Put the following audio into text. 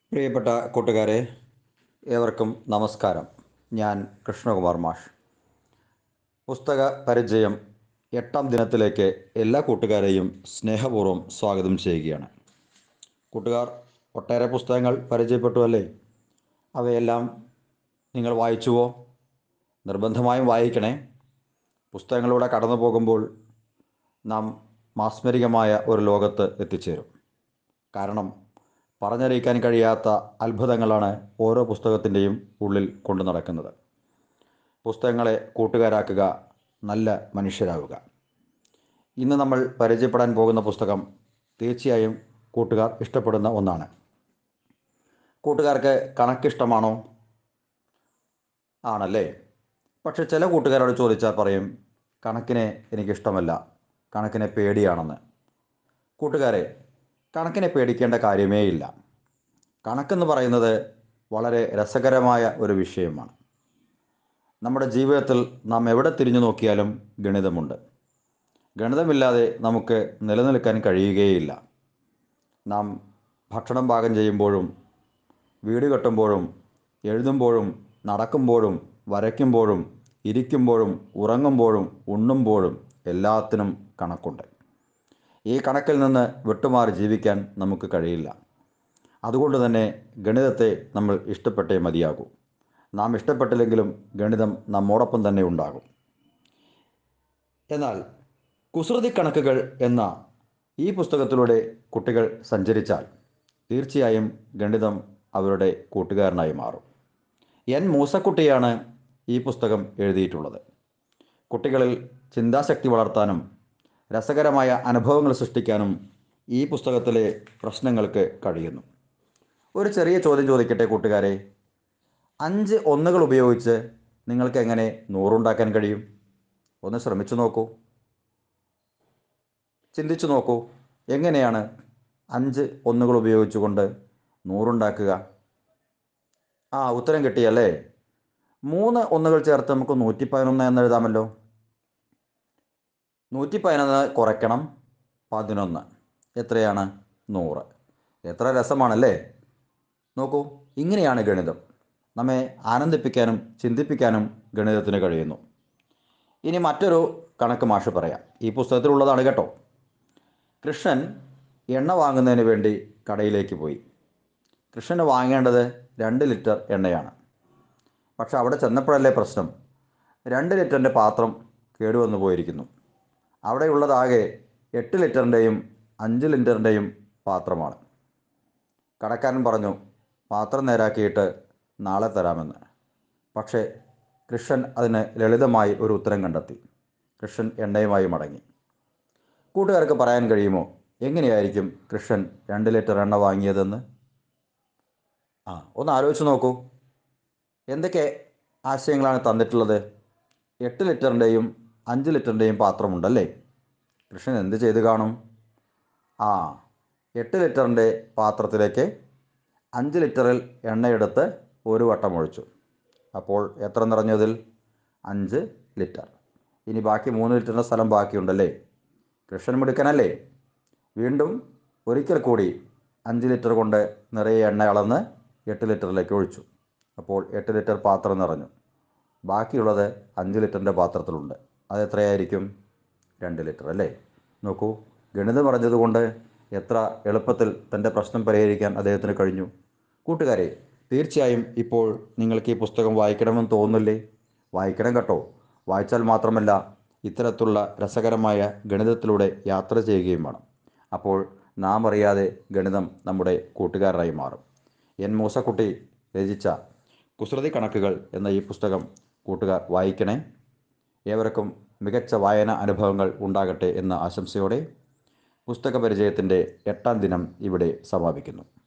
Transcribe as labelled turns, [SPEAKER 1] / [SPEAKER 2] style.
[SPEAKER 1] പ്രിയപ്പെട്ട കൂട്ടുകാരെ ഏവർക്കും നമസ്കാരം ഞാൻ കൃഷ്ണകുമാർ മാഷ് പുസ്തക പരിചയം എട്ടാം ദിനത്തിലേക്ക് എല്ലാ കൂട്ടുകാരെയും സ്നേഹപൂർവ്വം സ്വാഗതം ചെയ്യുകയാണ് കൂട്ടുകാർ ഒട്ടേറെ പുസ്തകങ്ങൾ പരിചയപ്പെട്ടു അല്ലേ അവയെല്ലാം നിങ്ങൾ വായിച്ചുവോ നിർബന്ധമായും വായിക്കണേ പുസ്തകങ്ങളിലൂടെ കടന്നു പോകുമ്പോൾ നാം മാസ്മരികമായ ഒരു ലോകത്ത് എത്തിച്ചേരും കാരണം പറഞ്ഞറിയിക്കാൻ കഴിയാത്ത അത്ഭുതങ്ങളാണ് ഓരോ പുസ്തകത്തിൻ്റെയും ഉള്ളിൽ കൊണ്ടു നടക്കുന്നത് പുസ്തകങ്ങളെ കൂട്ടുകാരാക്കുക നല്ല മനുഷ്യരാകുക ഇന്ന് നമ്മൾ പരിചയപ്പെടാൻ പോകുന്ന പുസ്തകം തീർച്ചയായും കൂട്ടുകാർ ഇഷ്ടപ്പെടുന്ന ഒന്നാണ് കൂട്ടുകാർക്ക് കണക്കിഷ്ടമാണോ ആണല്ലേ പക്ഷെ ചില കൂട്ടുകാരോട് ചോദിച്ചാൽ പറയും കണക്കിനെ എനിക്കിഷ്ടമല്ല കണക്കിനെ പേടിയാണെന്ന് കൂട്ടുകാരെ കണക്കിനെ പേടിക്കേണ്ട കാര്യമേ ഇല്ല കണക്കെന്ന് പറയുന്നത് വളരെ രസകരമായ ഒരു വിഷയമാണ് നമ്മുടെ ജീവിതത്തിൽ നാം എവിടെ തിരിഞ്ഞു നോക്കിയാലും ഗണിതമുണ്ട് ഗണിതമില്ലാതെ നമുക്ക് നിലനിൽക്കാൻ കഴിയുകയില്ല നാം ഭക്ഷണം പാകം ചെയ്യുമ്പോഴും വീട് കെട്ടുമ്പോഴും എഴുതുമ്പോഴും നടക്കുമ്പോഴും വരയ്ക്കുമ്പോഴും ഇരിക്കുമ്പോഴും ഉറങ്ങുമ്പോഴും ഉണ്ണുമ്പോഴും എല്ലാത്തിനും കണക്കുണ്ട് ഈ കണക്കിൽ നിന്ന് വിട്ടുമാറി ജീവിക്കാൻ നമുക്ക് കഴിയില്ല അതുകൊണ്ട് തന്നെ ഗണിതത്തെ നമ്മൾ ഇഷ്ടപ്പെട്ടേ മതിയാകൂ നാം ഇഷ്ടപ്പെട്ടില്ലെങ്കിലും ഗണിതം നമ്മോടൊപ്പം തന്നെ ഉണ്ടാകും എന്നാൽ കുസൃതി കണക്കുകൾ എന്ന ഈ പുസ്തകത്തിലൂടെ കുട്ടികൾ സഞ്ചരിച്ചാൽ തീർച്ചയായും ഗണിതം അവരുടെ കൂട്ടുകാരനായി മാറും എൻ മൂസക്കുട്ടിയാണ് ഈ പുസ്തകം എഴുതിയിട്ടുള്ളത് കുട്ടികളിൽ ചിന്താശക്തി വളർത്താനും രസകരമായ അനുഭവങ്ങൾ സൃഷ്ടിക്കാനും ഈ പുസ്തകത്തിലെ പ്രശ്നങ്ങൾക്ക് കഴിയുന്നു ഒരു ചെറിയ ചോദ്യം ചോദിക്കട്ടെ കൂട്ടുകാരെ അഞ്ച് ഒന്നുകൾ ഉപയോഗിച്ച് നിങ്ങൾക്ക് എങ്ങനെ നൂറുണ്ടാക്കാൻ കഴിയും ഒന്ന് ശ്രമിച്ചു നോക്കൂ ചിന്തിച്ചു നോക്കൂ എങ്ങനെയാണ് അഞ്ച് ഒന്നുകൾ ഉപയോഗിച്ചുകൊണ്ട് നൂറുണ്ടാക്കുക ആ ഉത്തരം കിട്ടിയല്ലേ മൂന്ന് ഒന്നുകൾ ചേർത്ത് നമുക്ക് നൂറ്റി പതിനൊന്ന് എന്ന് എഴുതാമല്ലോ നൂറ്റി പതിനൊന്ന് കുറയ്ക്കണം പതിനൊന്ന് എത്രയാണ് നൂറ് എത്ര രസമാണല്ലേ നോക്കൂ ഇങ്ങനെയാണ് ഗണിതം നമ്മെ ആനന്ദിപ്പിക്കാനും ചിന്തിപ്പിക്കാനും ഗണിതത്തിന് കഴിയുന്നു ഇനി മറ്റൊരു കണക്ക് മാഷ് പറയാം ഈ പുസ്തകത്തിലുള്ളതാണ് കേട്ടോ കൃഷ്ണൻ എണ്ണ വാങ്ങുന്നതിന് വേണ്ടി കടയിലേക്ക് പോയി കൃഷ്ണന് വാങ്ങേണ്ടത് രണ്ട് ലിറ്റർ എണ്ണയാണ് പക്ഷെ അവിടെ ചെന്നപ്പോഴല്ലേ പ്രശ്നം രണ്ട് ലിറ്ററിൻ്റെ പാത്രം കേടുവന്നു പോയിരിക്കുന്നു അവിടെയുള്ളതാകെ എട്ട് ലിറ്ററിൻ്റെയും അഞ്ച് ലിറ്ററിൻ്റെയും പാത്രമാണ് കടക്കാരൻ പറഞ്ഞു പാത്രം നേരാക്കിയിട്ട് നാളെ തരാമെന്ന് പക്ഷേ കൃഷ്ണൻ അതിന് ലളിതമായി ഒരു ഉത്തരം കണ്ടെത്തി കൃഷ്ണൻ എണ്ണയുമായി മടങ്ങി കൂട്ടുകാർക്ക് പറയാൻ കഴിയുമോ എങ്ങനെയായിരിക്കും കൃഷ്ണൻ രണ്ട് ലിറ്റർ എണ്ണ വാങ്ങിയതെന്ന് ആ ഒന്ന് ആലോചിച്ച് നോക്കൂ എന്തൊക്കെ ആശയങ്ങളാണ് തന്നിട്ടുള്ളത് എട്ട് ലിറ്ററിൻ്റെയും അഞ്ച് ലിറ്ററിൻ്റെയും പാത്രമുണ്ടല്ലേ കൃഷ്ണൻ എന്ത് ചെയ്ത് കാണും ആ എട്ട് ലിറ്ററിൻ്റെ പാത്രത്തിലേക്ക് അഞ്ച് ലിറ്ററിൽ എണ്ണയെടുത്ത് ഒരു വട്ടം ഒഴിച്ചു അപ്പോൾ എത്ര നിറഞ്ഞതിൽ അഞ്ച് ലിറ്റർ ഇനി ബാക്കി മൂന്ന് ലിറ്ററിൻ്റെ സ്ഥലം ബാക്കിയുണ്ടല്ലേ കൃഷ്ണൻ മിടുക്കനല്ലേ വീണ്ടും ഒരിക്കൽ കൂടി അഞ്ച് ലിറ്റർ കൊണ്ട് നിറയെ എണ്ണ അളന്ന് എട്ട് ലിറ്ററിലേക്ക് ഒഴിച്ചു അപ്പോൾ എട്ട് ലിറ്റർ പാത്രം നിറഞ്ഞു ബാക്കിയുള്ളത് അഞ്ച് ലിറ്ററിൻ്റെ പാത്രത്തിലുണ്ട് അത് എത്രയായിരിക്കും രണ്ട് ലിറ്റർ അല്ലേ നോക്കൂ ഗണിതം പറഞ്ഞതുകൊണ്ട് എത്ര എളുപ്പത്തിൽ തൻ്റെ പ്രശ്നം പരിഹരിക്കാൻ അദ്ദേഹത്തിന് കഴിഞ്ഞു കൂട്ടുകാരെ തീർച്ചയായും ഇപ്പോൾ നിങ്ങൾക്ക് ഈ പുസ്തകം വായിക്കണമെന്ന് തോന്നുന്നില്ലേ വായിക്കണം കേട്ടോ വായിച്ചാൽ മാത്രമല്ല ഇത്തരത്തിലുള്ള രസകരമായ ഗണിതത്തിലൂടെ യാത്ര ചെയ്യുകയും വേണം അപ്പോൾ നാം അറിയാതെ ഗണിതം നമ്മുടെ കൂട്ടുകാരനായി മാറും എൻ മൂസക്കുട്ടി രചിച്ച കുസൃതി കണക്കുകൾ എന്ന ഈ പുസ്തകം കൂട്ടുകാർ വായിക്കണേ ഏവർക്കും മികച്ച വായന അനുഭവങ്ങൾ ഉണ്ടാകട്ടെ എന്ന ആശംസയോടെ പുസ്തക പരിചയത്തിൻ്റെ എട്ടാം ദിനം ഇവിടെ സമാപിക്കുന്നു